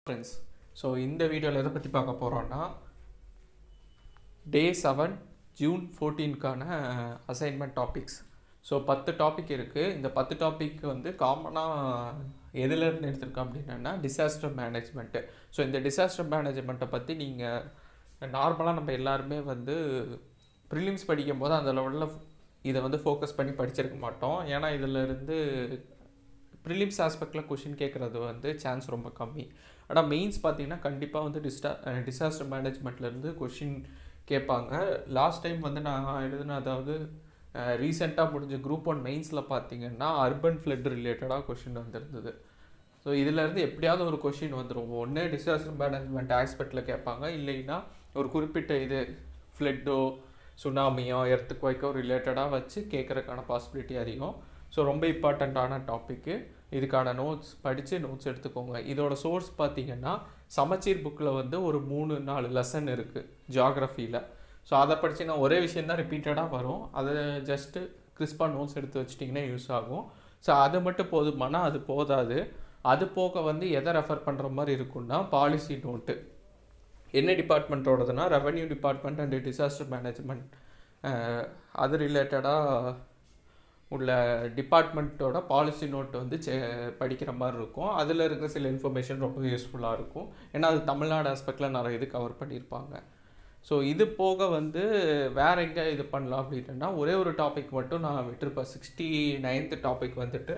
friends so இந்த வீடியோவில் எதை பற்றி பார்க்க போகிறோன்னா டே செவன் ஜூன் ஃபோர்டீன்க்கான அசைன்மெண்ட் டாபிக்ஸ் ஸோ பத்து டாபிக் இருக்குது இந்த பத்து டாபிக் வந்து காமனாக எதுலேருந்து எடுத்திருக்கோம் அப்படின்னா டிசாஸ்டர் மேனேஜ்மெண்ட்டு ஸோ இந்த டிசாஸ்டர் மேனேஜ்மெண்ட்டை பற்றி நீங்கள் நார்மலாக நம்ம எல்லாருமே வந்து ப்ரிலிம்ஸ் படிக்கும் போது அந்த லெவலில் இதை வந்து ஃபோக்கஸ் பண்ணி படிச்சிருக்க மாட்டோம் ஏன்னா இதில் இருந்து ப்ரிலிம்ஸ் ஆஸ்பெக்டில் கொஷின் கேட்குறது வந்து சான்ஸ் ரொம்ப கம்மி ஆனால் மெயின்ஸ் பார்த்தீங்கன்னா கண்டிப்பாக வந்து டிஸ்டா டிசாஸ்டர் மேனேஜ்மெண்ட்லேருந்து கொஷின் கேட்பாங்க லாஸ்ட் டைம் வந்து நான் எழுதின அதாவது ரீசெண்டாக முடிஞ்ச குரூப் ஒன் மெயின்ஸில் பார்த்தீங்கன்னா அர்பன் ஃப்ளட் ரிலேட்டடாக கொஷின் வந்திருந்தது ஸோ இதிலேருந்து எப்படியாவது ஒரு கொஷின் வந்துடும் ஒன்று டிசாஸ்டர் மேனேஜ்மெண்ட் ஆஸ்பெக்டில் கேட்பாங்க இல்லைன்னா ஒரு குறிப்பிட்ட இது ஃப்ளட்டோ சுனாமியோ எர்த்து குவைக்கோ ரிலேட்டடாக வச்சு கேட்குறதுக்கான பாசிபிலிட்டி அதிகம் ஸோ ரொம்ப இம்பார்ட்டண்ட்டான டாப்பிக்கு இதுக்கான நோட்ஸ் படித்து நோட்ஸ் எடுத்துக்கோங்க இதோட சோர்ஸ் பார்த்தீங்கன்னா சமச்சீர் புக்கில் வந்து ஒரு மூணு நாலு லெசன் இருக்குது ஜியாகிரஃபியில் ஸோ அதை படித்து நான் ஒரே விஷயம் தான் ரிப்பீட்டடாக வரும் அதை ஜஸ்ட்டு கிறிஸ்பாக நோட்ஸ் எடுத்து வச்சிட்டிங்கன்னா யூஸ் ஆகும் ஸோ அது மட்டும் போதுமானா அது போதாது அது போக வந்து எதை ரெஃபர் பண்ணுற மாதிரி இருக்குன்னா பாலிசி நோட்டு என்ன டிபார்ட்மெண்ட்டோடதுன்னா revenue department and disaster management அது ரிலேட்டடாக உள்ள டிபார்ட்மெண்ட்டோட பாலிசி நோட் வந்து செ படிக்கிற மாதிரி இருக்கும் அதில் இருக்கிற சில இன்ஃபர்மேஷன் ரொம்ப யூஸ்ஃபுல்லாக இருக்கும் ஏன்னா அது தமிழ்நாடு ஆஸ்பெக்டில் நிறைய இது கவர் பண்ணியிருப்பாங்க ஸோ இது போக வந்து வேற எங்கே இது பண்ணலாம் அப்படின்னா ஒரே ஒரு டாபிக் மட்டும் நான் விட்டுருப்பேன் சிக்ஸ்டி நைன்த்து டாபிக் வந்துட்டு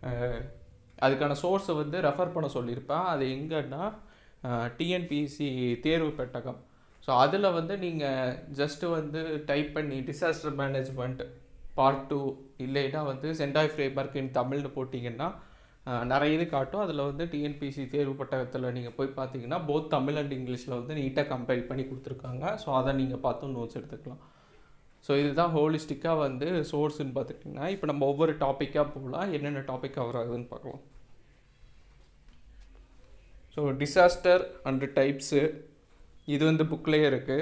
அதுக்கான சோர்ஸை வந்து ரெஃபர் பண்ண சொல்லியிருப்பேன் அது எங்கன்னா டிஎன்பிசி தேர்வு பெட்டகம் ஸோ அதில் வந்து நீங்கள் ஜஸ்ட்டு வந்து டைப் பண்ணி டிசாஸ்டர் மேனேஜ்மெண்ட் பார்ட் டூ இல்லைன்னா வந்து சென்டாய் ஃப்ரேம்வொர்க் இன் தமிழ்னு போட்டிங்கன்னா நிறைய இது காட்டும் அதில் வந்து டிஎன்பிசி தேர்வு பட்டகத்தில் நீங்கள் போய் பார்த்தீங்கன்னா போத் தமிழ் அண்ட் இங்கிலீஷில் வந்து நீட்டாக கம்பைல் பண்ணி கொடுத்துருக்காங்க ஸோ அதை நீங்கள் பார்த்து நோட்ஸ் எடுத்துக்கலாம் ஸோ இதுதான் ஹோலிஸ்டிக்காக வந்து சோர்ஸ்ன்னு பார்த்துட்டிங்கன்னா இப்போ நம்ம ஒவ்வொரு டாப்பிக்காக போகலாம் என்னென்ன டாபிக் கவர் ஆகுதுன்னு பார்க்கலாம் ஸோ டிசாஸ்டர் அண்ட் டைப்ஸு இது வந்து புக்லேயே இருக்குது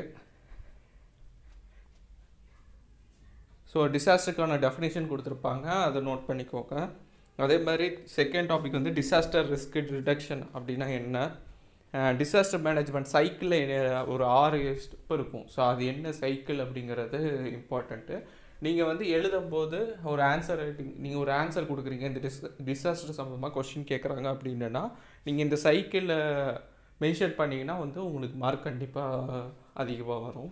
ஸோ டிசாஸ்டருக்கான டெஃபினேஷன் கொடுத்துருப்பாங்க அதை நோட் பண்ணிக்கோங்க அதே மாதிரி செகண்ட் டாபிக் வந்து டிசாஸ்டர் ரிஸ்க் ரிடக்ஷன் அப்படின்னா என்ன டிசாஸ்டர் மேனேஜ்மெண்ட் சைக்கிளில் ஒரு ஆறு ஸ்டெப் இருக்கும் ஸோ அது என்ன சைக்கிள் அப்படிங்கிறது இம்பார்ட்டண்ட்டு நீங்கள் வந்து எழுதும்போது ஒரு ஆன்சர் ரைட்டிங் நீங்கள் ஒரு ஆன்சர் கொடுக்குறீங்க இந்த டிஸ் டிசாஸ்டர் சம்மந்தமாக கொஷின் கேட்குறாங்க அப்படின்னா நீங்கள் இந்த சைக்கிளில் மென்ஷன் பண்ணிங்கன்னா வந்து உங்களுக்கு மார்க் கண்டிப்பாக அதிகமாக வரும்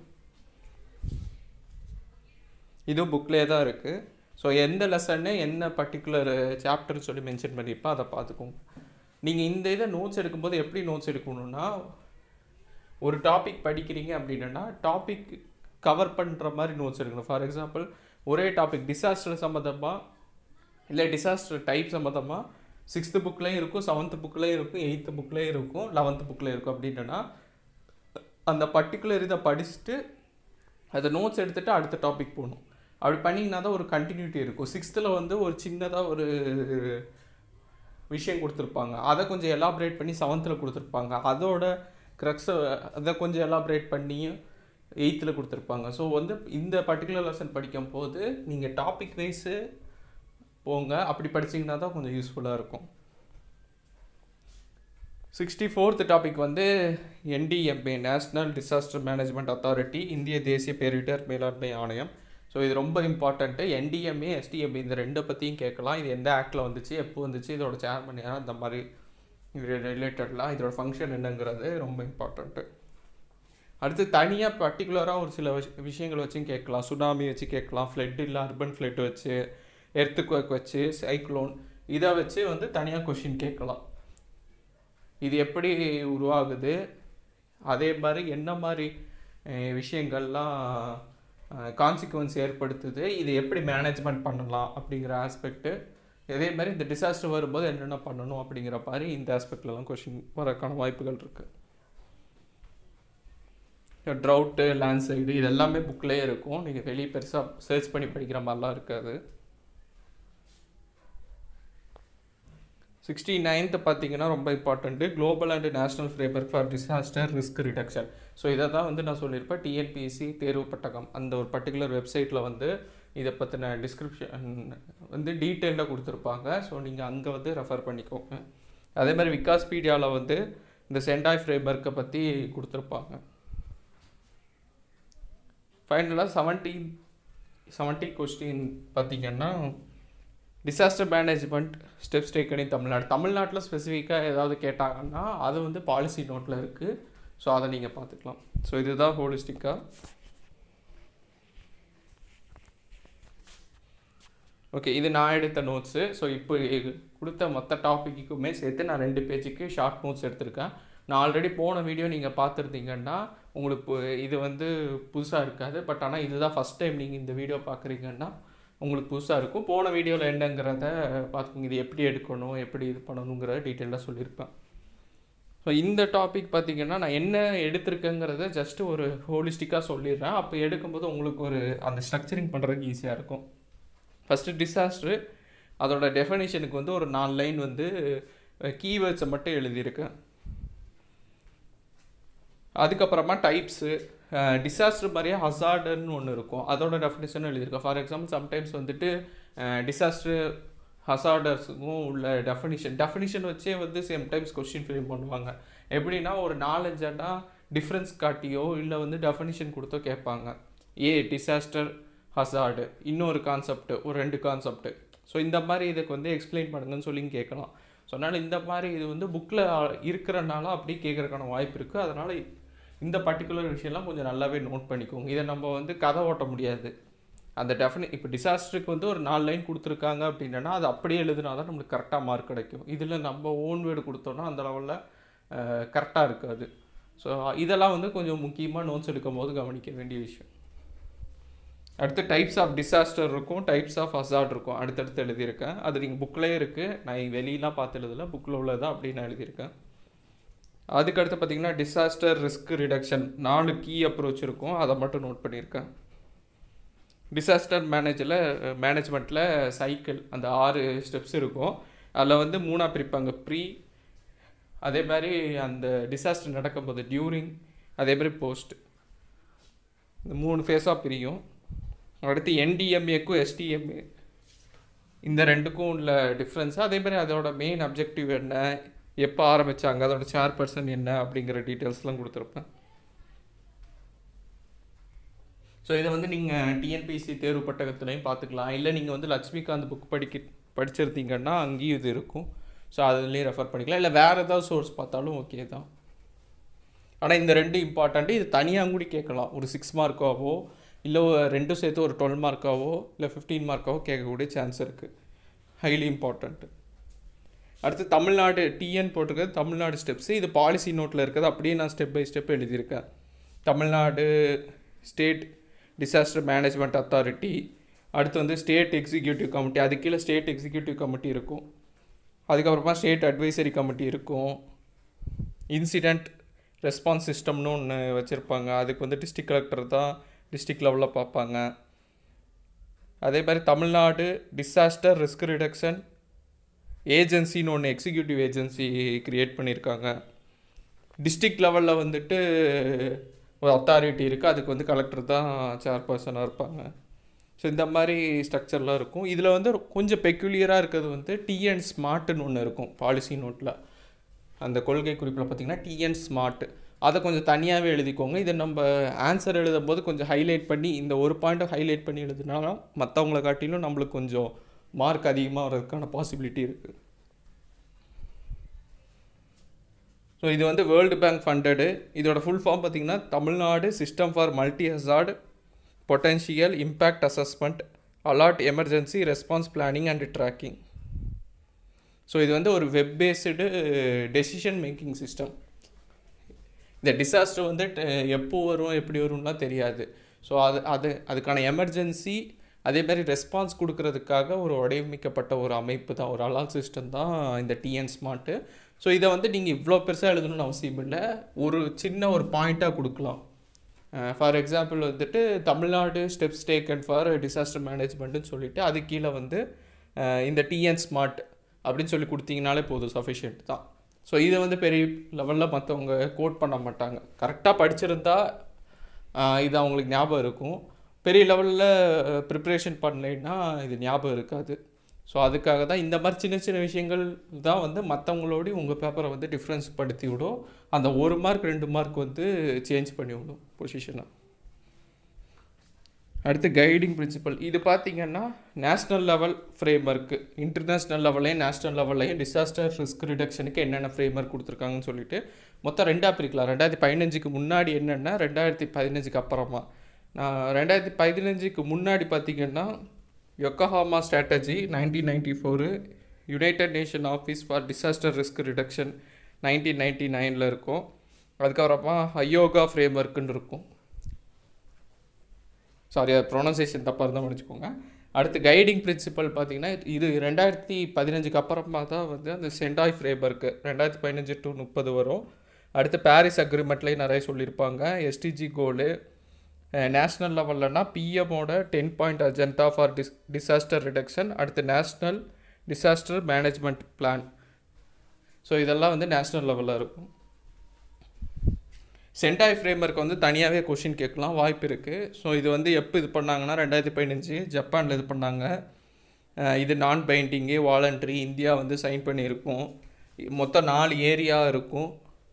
இதுவும் புக்லேயே தான் இருக்குது ஸோ எந்த லெசன்னு என்ன பர்டிகுலர் சாப்டர் சொல்லி மென்ஷன் பண்ணியிருப்பா அதை பார்த்துக்கோங்க நீங்கள் இந்த இதை நோட்ஸ் எடுக்கும்போது எப்படி நோட்ஸ் எடுக்கணும்னா ஒரு டாபிக் படிக்கிறீங்க அப்படின்னா டாபிக் கவர் பண்ணுற மாதிரி நோட்ஸ் எடுக்கணும் ஃபார் எக்ஸாம்பிள் ஒரே டாபிக் டிசாஸ்டர் சம்மந்தமாக இல்லை டிசாஸ்டர் டைப் சம்மந்தமாக சிக்ஸ்த்து புக்லேயும் இருக்கும் செவன்த்து புக்லேயும் இருக்கும் எயித்து புக்லேயும் இருக்கும் லெவன்த்து புக்லேயும் இருக்கும் அப்படின்னா அந்த பர்டிகுலர் இதை படிச்சுட்டு அதை நோட்ஸ் எடுத்துகிட்டு அடுத்த டாபிக் போகணும் அப்படி பண்ணிங்கன்னா தான் ஒரு கண்டினியூட்டி இருக்கும் சிக்ஸ்த்தில் வந்து ஒரு சின்னதாக ஒரு விஷயம் கொடுத்துருப்பாங்க அதை கொஞ்சம் எலாபரேட் பண்ணி செவன்த்தில் கொடுத்துருப்பாங்க அதோட க்ரக்ஸை அதை கொஞ்சம் எலாபரேட் பண்ணி எயித்தில் கொடுத்துருப்பாங்க ஸோ வந்து இந்த பர்டிகுலர் லெசன் படிக்கும் போது நீங்கள் டாபிக் வைஸு போங்க அப்படி படிச்சிங்கன்னா தான் கொஞ்சம் யூஸ்ஃபுல்லாக இருக்கும் சிக்ஸ்டி ஃபோர்த் டாபிக் வந்து NDMA national disaster management authority இந்திய தேசிய பேரிடர் மேலாண்மை ஆணையம் ஸோ இது ரொம்ப இம்பார்ட்டண்ட்டு என்டிஎம்ஏ எஸ்டிஎம்ஏ இந்த ரெண்டை பற்றியும் கேட்கலாம் இது எந்த ஆக்டில் வந்துச்சு எப்போ வந்துச்சு இதோட சேர்மன் யார் அந்த மாதிரி இது ரிலேட்டட்லாம் இதோட ஃபங்க்ஷன் என்னங்கிறது ரொம்ப இம்பார்ட்டண்ட்டு அடுத்து தனியாக பர்டிகுலராக ஒரு சில விஷயங்கள் வச்சும் கேட்கலாம் சுனாமி வச்சு கேட்கலாம் ஃப்ளட் இல்லை அர்பன் ஃப்ளட் வச்சு எர்த்துக்வேக் வச்சு சைக்ளோன் இதை வச்சு வந்து தனியாக கொஷின் கேட்கலாம் இது எப்படி உருவாகுது அதே மாதிரி என்ன மாதிரி விஷயங்கள்லாம் கான்சிக்வன்ஸ் ஏற்படுத்துது இது எப்படி மேனேஜ்மெண்ட் பண்ணலாம் அப்படிங்கிற ஆஸ்பெக்ட்டு அதே மாதிரி இந்த டிசாஸ்டர் வரும்போது என்னென்ன பண்ணணும் அப்படிங்கிற மாதிரி இந்த ஆஸ்பெக்ட்லலாம் கொஷின் வரக்கான வாய்ப்புகள் இருக்குது ட்ரவுட்டு லேண்ட்ஸ்லைடு இது எல்லாமே புக்லேயே இருக்கும் நீங்கள் வெளியே பெருசாக சர்ச் பண்ணி படிக்கிற மாதிரிலாம் இருக்காது சிக்ஸ்டி நைன்த்து பார்த்தீங்கன்னா ரொம்ப important global and national framework for disaster risk reduction so இதை தான் வந்து நான் சொல்லியிருப்பேன் டிஎன்பிஎஸ்சி தேர்வு பட்டகம் அந்த ஒரு பர்டிகுலர் வெப்சைட்டில் வந்து இதை பற்றின டிஸ்கிரிப்ஷன் வந்து டீட்டெயிலாக கொடுத்துருப்பாங்க ஸோ நீங்கள் அங்கே வந்து ரெஃபர் பண்ணிக்கோங்க அதே மாதிரி விகாஸ்பீடியாவில் வந்து இந்த சென்டாய் ஃப்ரேம்வொர்க்கை பற்றி கொடுத்துருப்பாங்க ஃபைனலாக செவன்டீன் செவன்டி கொஸ்டின் பார்த்தீங்கன்னா disaster management steps taken in Tamil Nadu தமிழ்நாட்டில் ஸ்பெசிஃபிக்காக ஏதாவது கேட்டாங்கன்னா அது வந்து பாலிசி நோட்டில் இருக்குது ஸோ அதை நீங்கள் பார்த்துக்கலாம் ஸோ இதுதான் ஹோலிஸ்டிக்காக ஓகே இது நான் எடுத்த நோட்ஸு ஸோ இப்போ கொடுத்த மொத்த டாப்பிக்குமே சேர்த்து நான் ரெண்டு பேஜுக்கு ஷார்ட் நோட்ஸ் எடுத்திருக்கேன் நான் ஆல்ரெடி போன வீடியோ நீங்கள் பார்த்துருந்தீங்கன்னா உங்களுக்கு பு- இது வந்து புதுசாக இருக்காது பட் ஆனால் இதுதான் ஃபஸ்ட் டைம் நீங்கள் இந்த வீடியோ பார்க்குறீங்கன்னா உங்களுக்கு புதுசாக இருக்கும் போன வீடியோவில் என்னங்கிறத பார்த்துக்கோங்க இது எப்படி எடுக்கணும் எப்படி இது பண்ணணுங்கிறத டீட்டெயிலாக சொல்லியிருப்பேன் ஸோ இந்த டாபிக் பார்த்தீங்கன்னா நான் என்ன எடுத்திருக்கேங்கிறத ஜஸ்ட் ஒரு ஹோலிஸ்டிக்காக சொல்லிடுறேன் அப்போ எடுக்கும்போது உங்களுக்கு ஒரு அந்த ஸ்ட்ரக்சரிங் பண்ணுறதுக்கு ஈஸியாக இருக்கும் ஃபஸ்ட்டு டிசாஸ்டரு அதோட டெஃபனிஷனுக்கு வந்து ஒரு நாலு லைன் வந்து கீவேர்ட்ஸை மட்டும் எழுதியிருக்கேன் அதுக்கப்புறமா டைப்ஸு டிசாஸ்டர் மாதிரியே ஹசார்டுன்னு ஒன்று இருக்கும் அதோட டெஃபினேஷனும் எழுதியிருக்கேன் ஃபார் எக்ஸாம்பிள் சம்டைம்ஸ் வந்துட்டு டிசாஸ்டர் ஹசார்டர்ஸுக்கும் உள்ள டெஃபினிஷன் டெஃபினிஷன் வச்சே வந்து சேம் டைம்ஸ் கொஸ்டின் ஃப்ரேம் பண்ணுவாங்க எப்படின்னா ஒரு நாலஞ்சாண்டா டிஃப்ரென்ஸ் காட்டியோ இல்லை வந்து டெஃபினிஷன் கொடுத்தோ கேட்பாங்க ஏ டிசாஸ்டர் ஹசார்டு இன்னொரு கான்செப்ட் ஒரு ரெண்டு கான்செப்ட் ஸோ இந்த மாதிரி இதுக்கு வந்து எக்ஸ்பிளைன் பண்ணுங்கன்னு சொல்லி கேட்கலாம் ஸோ அதனால் இந்த மாதிரி இது வந்து புக்கில் இருக்கிறனால அப்படி கேட்குறதுக்கான வாய்ப்பு இருக்குது அதனால் இந்த பர்டிகுலர் விஷயம்லாம் கொஞ்சம் நல்லாவே நோட் பண்ணிக்கோங்க இதை நம்ம வந்து கதை ஓட்ட முடியாது அந்த டெஃபினி இப்போ டிசாஸ்டருக்கு வந்து ஒரு நாலு லைன் கொடுத்துருக்காங்க அப்படின்னா அது அப்படியே எழுதுனா தான் நம்மளுக்கு கரெக்டாக மார்க் கிடைக்கும் இதில் நம்ம ஓன் வேர்டு கொடுத்தோன்னா அந்த லெவலில் கரெக்டாக இருக்காது ஸோ இதெல்லாம் வந்து கொஞ்சம் முக்கியமாக நோட்ஸ் எடுக்கும் போது கவனிக்க வேண்டிய விஷயம் அடுத்து டைப்ஸ் ஆஃப் டிசாஸ்டர் இருக்கும் டைப்ஸ் ஆஃப் அசார்ட் இருக்கும் அடுத்தடுத்து எழுதியிருக்கேன் அது நீங்கள் புக்லேயே இருக்குது நான் வெளியெலாம் பார்த்து எழுதல புக்கில் உள்ளதா அப்படின்னு நான் எழுதியிருக்கேன் அதுக்கடுத்து பார்த்தீங்கன்னா டிசாஸ்டர் ரிஸ்க் ரிடக்ஷன் நாலு கீ அப்ரோச் இருக்கும் அதை மட்டும் நோட் பண்ணியிருக்கேன் டிசாஸ்டர் மேனேஜில் மேனேஜ்மெண்ட்டில் சைக்கிள் அந்த ஆறு ஸ்டெப்ஸ் இருக்கும் அதில் வந்து மூணாக பிரிப்பாங்க ப்ரீ அதே மாதிரி அந்த டிசாஸ்டர் நடக்கும்போது டியூரிங் அதே மாதிரி போஸ்ட் இந்த மூணு ஃபேஸாக பிரியும் அடுத்து என்டிஎம்ஏக்கும் எஸ்டிஎம்ஏ இந்த ரெண்டுக்கும் உள்ள டிஃப்ரென்ஸ் அதே மாதிரி அதோட மெயின் அப்ஜெக்டிவ் என்ன எப்போ ஆரம்பித்தாங்க அதோட சேர் பர்சன் என்ன அப்படிங்கிற டீட்டெயில்ஸ்லாம் கொடுத்துருப்பேன் ஸோ இதை வந்து நீங்கள் டிஎன்பிசி தேர்வு பட்டகத்துலையும் பார்த்துக்கலாம் இல்லை நீங்கள் வந்து லட்சுமிகாந்த் புக் படிக்க படிச்சிருந்தீங்கன்னா அங்கேயும் இது இருக்கும் ஸோ அதுலேயும் ரெஃபர் பண்ணிக்கலாம் இல்லை வேறு ஏதாவது சோர்ஸ் பார்த்தாலும் ஓகே தான் ஆனால் இந்த ரெண்டு இம்பார்ட்டண்ட்டு இது தனியாக கூட கேட்கலாம் ஒரு சிக்ஸ் மார்க்காவோ இல்லை ரெண்டும் சேர்த்து ஒரு டுவெல் மார்க்காவோ இல்லை ஃபிஃப்டீன் மார்க்காவோ கேட்கக்கூடிய சான்ஸ் இருக்குது ஹைலி இம்பார்ட்டண்ட்டு அடுத்து தமிழ்நாடு டிஎன் போட்டிருக்கிறது தமிழ்நாடு ஸ்டெப்ஸு இது பாலிசி நோட்டில் இருக்கிறது அப்படியே நான் ஸ்டெப் பை ஸ்டெப் எழுதியிருக்கேன் Tamil Nadu state disaster management authority அடுத்து வந்து ஸ்டேட் எக்ஸிக்யூட்டிவ் கமிட்டி அது கீழே ஸ்டேட் எக்ஸிக்யூட்டிவ் கமிட்டி இருக்கும் அதுக்கப்புறமா ஸ்டேட் அட்வைசரி கமிட்டி இருக்கும் இன்சிடெண்ட் ரெஸ்பான்ஸ் சிஸ்டம்னு ஒன்று வச்சுருப்பாங்க அதுக்கு வந்து டிஸ்ட்ரிக்ட் கலெக்டர் தான் டிஸ்ட்ரிக்ட் லெவலில் பார்ப்பாங்க அதே மாதிரி தமிழ்நாடு டிசாஸ்டர் ரிஸ்க் ரிடக்ஷன் ஏஜென்சின்னு ஒன்று எக்ஸிக்யூட்டிவ் ஏஜென்சி க்ரியேட் பண்ணியிருக்காங்க டிஸ்ட்ரிக்ட் லெவலில் வந்துட்டு ஒரு அத்தாரிட்டி இருக்குது அதுக்கு வந்து கலெக்டர் தான் சேர்பர்சனாக இருப்பாங்க ஸோ இந்த மாதிரி ஸ்ட்ரக்சர்லாம் இருக்கும் இதில் வந்து கொஞ்சம் பெக்யூலியராக இருக்கிறது வந்து டிஎன் ஸ்மார்ட்னு ஒன்று இருக்கும் பாலிசி நோட்டில் அந்த கொள்கை குறிப்பில் பார்த்தீங்கன்னா டிஎன் ஸ்மார்ட் அதை கொஞ்சம் தனியாகவே எழுதிக்கோங்க இதை நம்ம ஆன்சர் எழுதும் போது கொஞ்சம் ஹைலைட் பண்ணி இந்த ஒரு பாயிண்ட்டை ஹைலைட் பண்ணி எழுதுனாலும் மற்றவங்கள காட்டிலும் நம்மளுக்கு கொஞ்சம் மார்க் அதிகமாக வர்றதுக்கான பாசிபிலிட்டி இருக்குது ஸோ இது வந்து வேர்ல்டு பேங்க் ஃபண்டடு இதோட ஃபுல் ஃபார்ம் பார்த்தீங்கன்னா Tamil Nadu system for multi hazard potential impact assessment alert emergency response planning and tracking so இது வந்து ஒரு web based decision making system இந்த டிசாஸ்டர் வந்து ட- எப்போ வரும் எப்படி வரும்லாம் தெரியாது ஸோ அது அது அதுக்கான எமர்ஜென்சி அதே மாதிரி ரெஸ்பான்ஸ் கொடுக்கறதுக்காக ஒரு வடிவமைக்கப்பட்ட ஒரு அமைப்பு தான் ஒரு அலால் சிஸ்டம் தான் இந்த டிஎன் ஸ்மார்ட்டு ஸோ இதை வந்து நீங்கள் இவ்வளோ பெருசாக எழுதணும்னு அவசியம் இல்லை ஒரு சின்ன ஒரு பாயிண்ட்டாக கொடுக்கலாம் ஃபார் எக்ஸாம்பிள் வந்துட்டு Tamil Nadu steps taken for disaster மேனேஜ்மெண்ட்டுன்னு சொல்லிட்டு அது கீழே வந்து அஹ், இந்த டிஎன் ஸ்மார்ட் அப்படின்னு சொல்லி கொடுத்தீங்கனாலே போதும் சஃபிஷியன்ட் தான் ஸோ இதை வந்து பெரிய லெவலில் மற்றவங்க கோட் பண்ண மாட்டாங்க கரெக்டாக படிச்சிருந்தா ஆஹ், இது அவங்களுக்கு ஞாபகம் இருக்கும் பெரிய லெவலில் ப்ரிப்ரேஷன் பண்ணலைன்னா இது ஞாபகம் இருக்காது ஸோ அதுக்காக தான் இந்த மாதிரி சின்ன சின்ன விஷயங்கள் தான் வந்து மற்றவங்களோடய உங்கள் பேப்பரை வந்து டிஃப்ரென்ஸ் படுத்தி விடும் அந்த ஒரு மார்க் ரெண்டு மார்க் வந்து சேஞ்ச் பண்ணி விடும் பொசிஷனை அடுத்து கைடிங் பிரின்சிபல் இது பார்த்தீங்கன்னா national level framework international லெவல்லையும் நேஷ்னல் லெவல்லையும் டிசாஸ்டர் ரிஸ்க் ரிடக்ஷனுக்கு என்னென்ன ஃப்ரேம் ஒர்க் கொடுத்துருக்காங்கன்னு சொல்லிட்டு மொத்தம் ரெண்டாக பிரிக்கலாம் ரெண்டாயிரத்தி பதினஞ்சுக்கு முன்னாடி என்னென்னா ரெண்டாயிரத்தி பதினஞ்சுக்கு அப்புறமா நான் ரெண்டாயிரத்தி பதினஞ்சுக்கு முன்னாடி பார்த்தீங்கன்னா Yokohama strategy nineteen ninety four United Nation office for disaster risk reduction nineteen ninety நைனில் இருக்கும் அதுக்கப்புறமா அயோகா ஃப்ரேம் ஒர்க்குன்னு இருக்கும் சாரி அது ப்ரொனன்சியேஷன் தப்பாக இருந்தால் முடிச்சுக்கோங்க அடுத்து கைடிங் பிரின்சிபல் பார்த்தீங்கன்னா இது ரெண்டாயிரத்தி பதினஞ்சுக்கு அப்புறமா தான் வந்து அந்த சென்டாய் ஃப்ரேபர்க்கு ரெண்டாயிரத்தி பதினஞ்சு டு முப்பது வரும் அடுத்து பாரிஸ் அக்ரிமெண்ட்லேயும் நிறைய சொல்லியிருப்பாங்க எஸ்டிஜி கோலு நேஷ்னல் லெவல்லனா பிஎம்மோட ten point agenda for dis disaster reduction அடுத்து national disaster management plan so இதெல்லாம் வந்து நேஷ்னல் லெவலில் இருக்கும் சென்டாய் ஃப்ரேம்ஒர்க் வந்து தனியாகவே கொஷின் கேட்கலாம் வாய்ப்பு இருக்குது ஸோ இது வந்து எப்போ இது பண்ணாங்கன்னா ரெண்டாயிரத்தி பதினஞ்சு ஜப்பானில் இது பண்ணாங்க அஹ் இது நான் பைண்டிங்கு வாலண்ட்ரி இந்தியா வந்து சைன் பண்ணியிருக்கோம் மொத்தம் நாலு ஏரியா இருக்கும்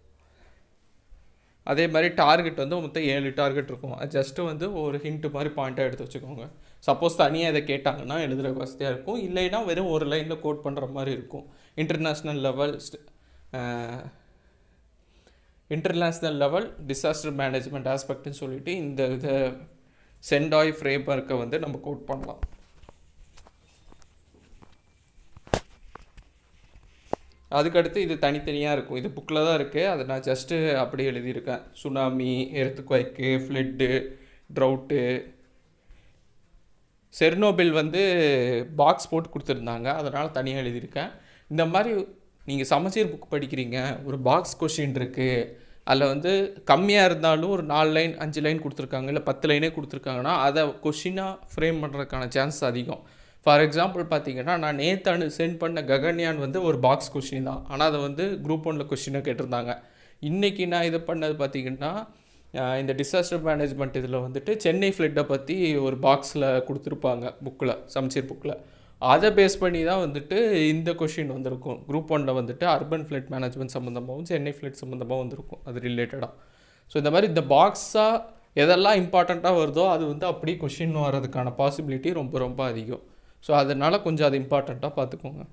அதே மாதிரி டார்கெட் வந்து மொத்தம் ஏழு டார்கெட் இருக்கும் அது ஜஸ்ட்டு வந்து ஒரு ஹிண்ட் மாதிரி பாயிண்ட்டாக எடுத்து வச்சுக்கோங்க சப்போஸ் தனியாக இதை கேட்டாங்கன்னா எழுதுகிற வசதியாக இருக்கும் இல்லைன்னா வெறும் ஒரு லைனில் கோட் பண்ணுற மாதிரி இருக்கும் international level international level disaster management ஆஸ்பெக்ட்னு சொல்லிட்டு இந்த இதை சென்டாய் ஃப்ரேம் ஒர்க்கை வந்து நம்ம கோட் பண்ணலாம் அதுக்கடுத்து இது தனித்தனியாக இருக்கும் இது புக்கில் தான் இருக்குது அதை நான் ஜஸ்ட்டு அப்படியே எழுதியிருக்கேன் சுனாமி எர்த்துக்வைக்கு ஃப்ளட்டு ட்ரவுட்டு செர்னோபில் வந்து பாக்ஸ் போட்டு கொடுத்துருந்தாங்க அதனால் தனியாக எழுதியிருக்கேன் இந்த மாதிரி நீங்கள் சமச்சீர் புக் படிக்கிறீங்க ஒரு பாக்ஸ் கொஷின் இருக்குது அதில் வந்து கம்மியாக இருந்தாலும் ஒரு நாலு லைன் அஞ்சு லைன் கொடுத்துருக்காங்க இல்லை பத்து லைனே கொடுத்துருக்காங்கன்னா அதை கொஷினாக ஃப்ரேம் பண்ணுறதுக்கான சான்ஸ் அதிகம் ஃபார் எக்ஸாம்பிள் பார்த்தீங்கன்னா நான் நேத்தானு சென்ட் பண்ண ககன்யான் வந்து ஒரு பாக்ஸ் கொஷின் தான் ஆனால் அதை வந்து குரூப் ஒன்ல கொஷினாக கேட்டிருந்தாங்க இன்றைக்கி நான் இது பண்ணது பார்த்தீங்கன்னா அஹ் இந்த டிசாஸ்டர் மேனேஜ்மெண்ட் இதில் வந்துட்டு சென்னை ஃப்ளட்டை பற்றி ஒரு பாக்ஸில் கொடுத்துருப்பாங்க புக்கில் சமச்சீர் புக்கில் அதை பேஸ் பண்ணி தான் வந்துட்டு இந்த கொஷின் வந்திருக்கும் குரூப் ஒன்ல வந்துட்டு அர்பன் ஃப்ளட் மேனேஜ்மெண்ட் சம்மந்தமாகவும் சென்னை ஃப்ளட் சம்மந்தமாகவும் வந்திருக்கும் அது ரிலேட்டடாக ஸோ இந்த மாதிரி இந்த பாக்ஸாக எதெல்லாம் இம்பார்ட்டண்ட்டாக வருதோ அது வந்து அப்படியே கொஷின் வர்றதுக்கான பாசிபிலிட்டி ரொம்ப ரொம்ப அதிகம் ஸோ அதனால் கொஞ்சம் அது இம்பார்ட்டண்ட்டாக பார்த்துக்கோங்க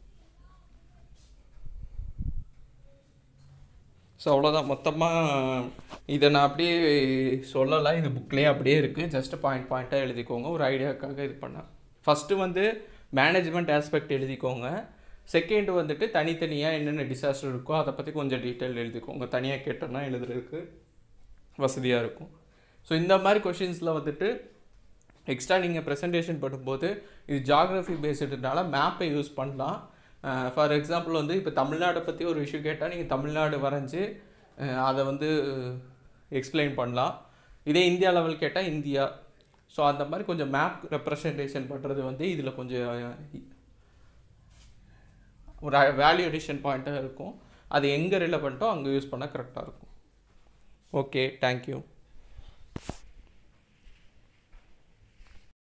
ஸோ அவ்வளோதான் மொத்தமாக இதை நான் அப்படியே சொல்லலை இது புக்லேயே அப்படியே இருக்குது ஜஸ்ட் பாயிண்ட் பாயிண்ட்டாக எழுதிக்கோங்க ஒரு ஐடியாக்காக இது பண்ணேன் ஃபஸ்ட்டு வந்து மேனேஜ்மெண்ட் ஆஸ்பெக்ட் எழுதிக்கோங்க செகண்ட் வந்துட்டு தனித்தனியாக என்னென்ன டிசாஸ்டர் இருக்கோ அதை பற்றி கொஞ்சம் டீட்டெயில் எழுதிக்கோங்க தனியாக கேட்டோன்னா எழுதுறதுக்கு வசதியாக இருக்கும் ஸோ இந்த மாதிரி கொஷின்ஸில் வந்துட்டு எக்ஸ்ட்ரா நீங்கள் ப்ரெசன்டேஷன் பண்ணும்போது இது ஜாகிரஃபி பேஸ்டுனால மேப்பை யூஸ் பண்ணலாம் ஃபார் எக்ஸாம்பிள் வந்து இப்போ தமிழ்நாடை பற்றி ஒரு இஷ்யூ கேட்டால் நீங்கள் தமிழ்நாடு வரைஞ்சி அஹ், அதை வந்து எக்ஸ்பிளைன் பண்ணலாம் இதே இந்தியா லெவல் கேட்டால் இந்தியா ஸோ அந்த மாதிரி கொஞ்சம் மேப் ரெப்ரசன்டேஷன் பண்ணுறது வந்து இதில் கொஞ்சம் ஒரு வேல்யூ அடிஷன் பாயிண்ட்டாக இருக்கும் அது எங்கே ரிலவெண்ட்டோ அங்கே யூஸ் பண்ணால் கரெக்டாக இருக்கும் ஓகே தேங்க்யூ